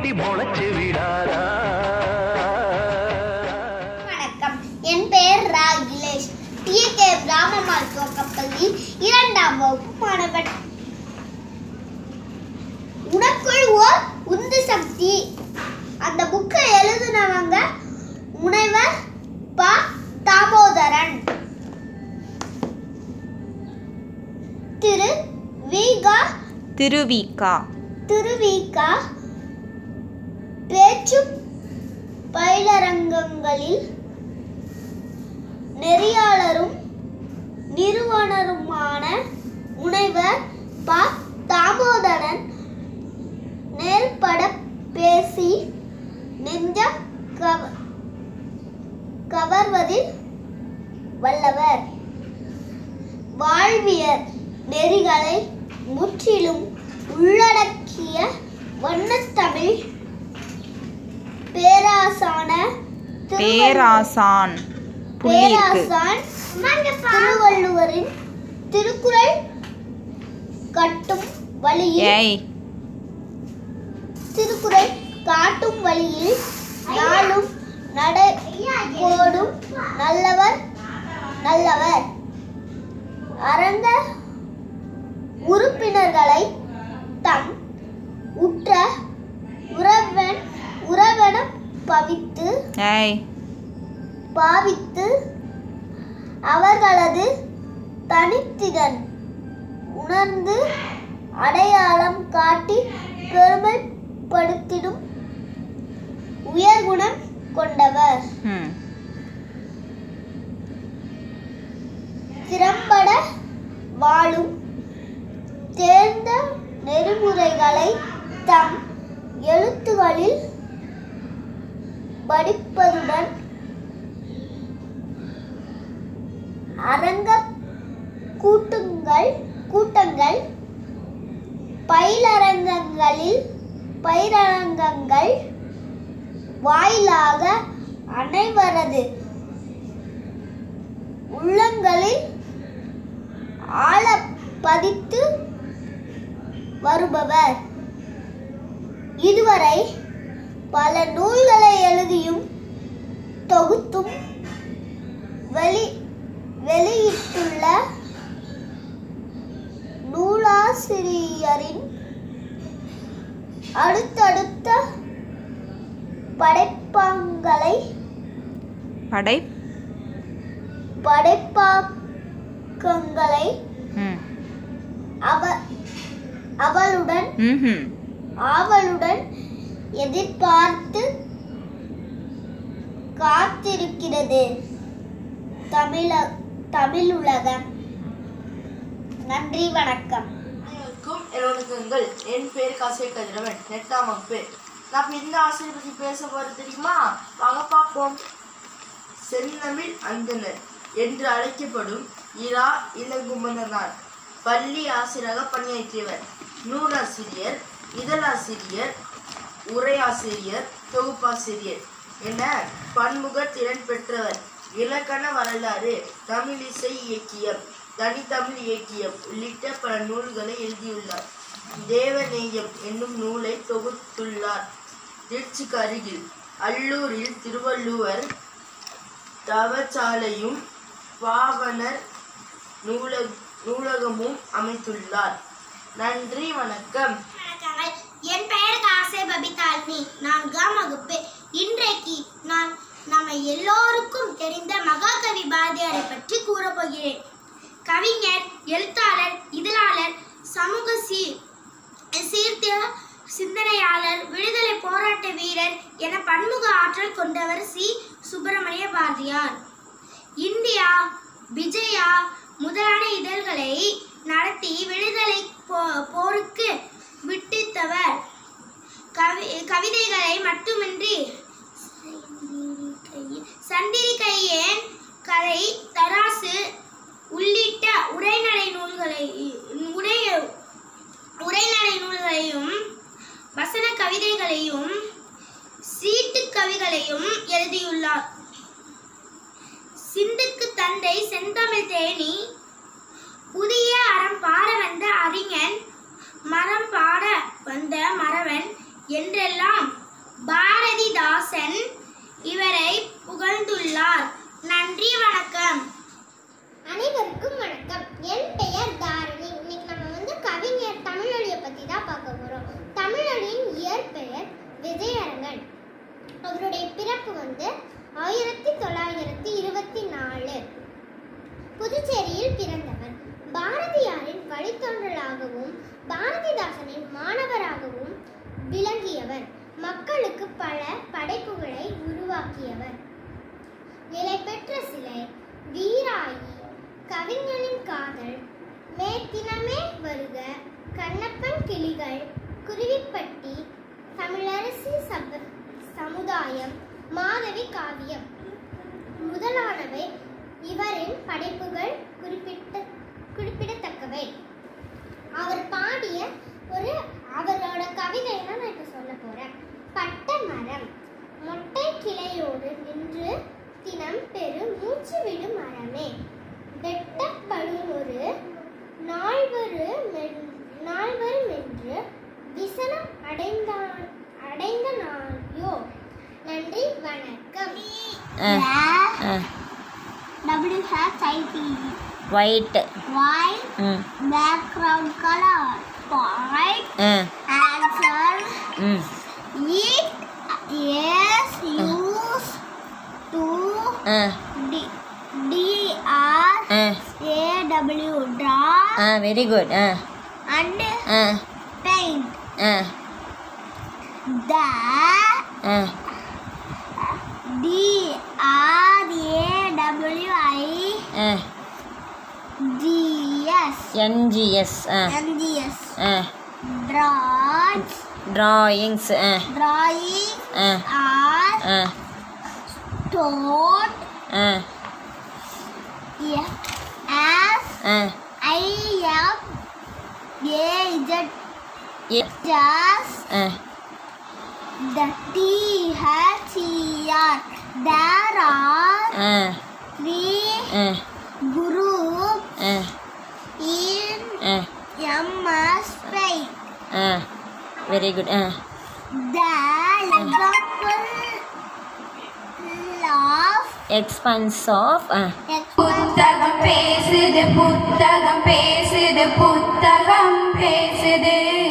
கொடி முளைச்சு விடாதா வணக்கம் என் பெயர் ராகிலேஷ் டிஏகே பிராம மருத்துவ கப்பலில் இரண்டாம் வகுப்பு மாணவன் உனக்குள் ஓர் உந்து சக்தி அந்த புக்கை எழுதுனவங்க முனைவர் ப தாமோதரன் திரு விகா திருவிக்கா திருவிகா பேச்சு பயிலரங்கங்களில் நெறியாளரும் நிறுவனருமான முனைவர் ப தாமோதரன் நேர்பட பேசி நெஞ்சம் கவ கவர்வதில் வல்லவர் வாழ்வியல் நெறிகளை முற்றிலும் உள்ளடக்கிய வண்ணத்தமிழ் பேராசான திருவள்ளுவர் பேராசான் புள்ளி இருக்கு பேராசான் திருவள்ளுவரின் திருக்குறள் கட்டும் வழியில் ஏய் திருக்குறள் காட்டும் வழியில் நாளும் நடை போடும் நல்லவர் நல்லவர் அரங்க உறுப்பினர்களை தம் உற்ற உறவன் உறவென பவித்து ஏய் பாவித்து அவர்களது தனித்திறன் உணர்ந்து அடையாளம் காட்டி பெருமைப்படுத்திடும் உயர்குணம் கொண்டவர் ம் திறம்பட வாழும் தேர்ந்த நெறிமுறைகளை தம் எழுத்துகளில் படிப்பதுடன் அரங்க கூட்டுங்கள் கூட்டங்கள் பயிலரங்கங்களில் பயிரரங்கங்கள் வாயிலாக அனைவரது உள்ளங்களில் ஆழ பதித்து வருபவர் இதுவரை பல நூல்களை எழுதியும் தொகுத்தும் வெளி வெளியிட்டுள்ள நூலாசிரியரின் அடுத்தடுத்த படைப்பாங்களை படை படைப்பாக்கங்களை ம் அவ அவளுடன் ம்ஹும் ஆவலுடன் எதிர்பார்த்து காத்திருக்கிறது தமிழ தமிழுலகம் நன்றி வணக்கம் அனைவருக்கும் என்னோடங்கள் என் பேர் காசே கதிரவன் எட்டாம் வகுப்பு நான் எந்த ஆசிரியர் பற்றி பேச போறது தெரியுமா வாங்க பார்ப்போம் செந்தமிழ் அந்தனர் என்று அழைக்கப்படும் இரா இளங்குமணனார் பள்ளி ஆசிரியராக பணியாற்றியவர் நூலாசிரியர் இதழாசிரியர் உரையாசிரியர் தொகுப்பாசிரியர் என பன்முக திறன் பெற்றவர் இலக்கண வரலாறு தமிழிசை இயக்கியம் தனித்தமிழ் இயக்கியம் உள்ளிட்ட பல நூல்களை எழுதியுள்ளார் தேவநேயம் என்னும் நூலை தொகுத்துள்ளார் திருச்சிக்கு அருகில் அல்லூரில் திருவள்ளுவர் தவச்சாலையும் பாவனர் நூல நூலகமும் அமைத்துள்ளார் நன்றி வணக்கம் வணக்கங்கள் என் பெயர் காசே பபிதாலினி நான்காம் வகுப்பு இன்றைக்கு நான் நம்ம எல்லோருக்கும் தெரிந்த மகாகவி பாரதியாரை பற்றி கூறப்போகிறேன் கவிஞர் எழுத்தாளர் இதழாளர் சமூக சீ சீர்திருத்த சிந்தனையாளர் விடுதலை போராட்ட வீரர் என பன்முக ஆற்றல் கொண்டவர் சி சுப்பிரமணிய பாரதியார் இந்தியா விஜயா முதலான இதழ்களை நடத்தி விடுதலை போ போருக்கு விட்டித்தவர் கவி கவிதைகளை மட்டுமின்றி சந்திரிகையேன் கதை தராசு உள்ளிட்ட உரைநடை நூல்களை உரை உரைநடை நூல்களையும் வசன கவிதைகளையும் சீட்டு கவிகளையும் எழுதியுள்ளார் சிந்துக்கு தந்தை செந்தமிழ் தேனி புதிய அறம் பாட வந்த அறிஞன் மரம் பாட வந்த மறவன் என்றெல்லாம் பாரதிதாசன் இவரை புகழ்ந்துள்ளார் நன்றி வணக்கம் அனைவருக்கும் வணக்கம் என் பெயர் தாரணி இன்னைக்கு நம்ம வந்து கவிஞர் தமிழொலியை பத்தி தான் பார்க்க போறோம் தமிழொலியின் இயற்பெயர் விஜயரங்கன் அவருடைய பிறப்பு வந்து ஆயிரத்தி தொள்ளாயிரத்தி இருபத்தி நாலு புதுச்சேரியில் பிறந்தவர் பாரதியாரின் வழித்தோன்றலாகவும் பாரதிதாசனின் மாணவராகவும் விளங்கியவர் மக்களுக்கு பல படைப்புகளை உருவாக்கியவர் நிலை பெற்ற சிலை வீராயி கவிஞனின் காதல் மேத்தினமே வருக கண்ணப்பன் கிளிகள் குருவிப்பட்டி தமிழரசி சப சமுதாயம் மாதவி காவியம் முதலானவை இவரின் படைப்புகள் குறிப்பிட்ட குறிப்பிடத்தக்கவை அவர் பாடிய ஒரு அவரோட கவிதையை தான் நான் இப்போ சொல்ல போறேன் பட்ட மரம் மொட்டை கிளையோடு நின்று தினம் பெரு மூச்சு விடும் மரமே வெட்டப்படும் ஒரு நால்வரு மென்- நால்வரும் என்று விசனம் அடைந்தான் அடைந்த நாயோ நன்றி வணக்கம் WHIT white white hmm background color white ம் answer ம் it is used to ம் d d r ம் a w draw ah very good ah and ah paint ah the ah d r a w i ah g s N G S ah and g s ah draws drawings ah drawing ah are ah taught ah Yeah. As ah I am A Z A just ah the T H E R. There are ah three ah groups ah in ah MS Paint. Ah very good ah The example of expense of ah புத்தகம் பேசுது புத்தகம் பேசுது புத்தகம் பேசுது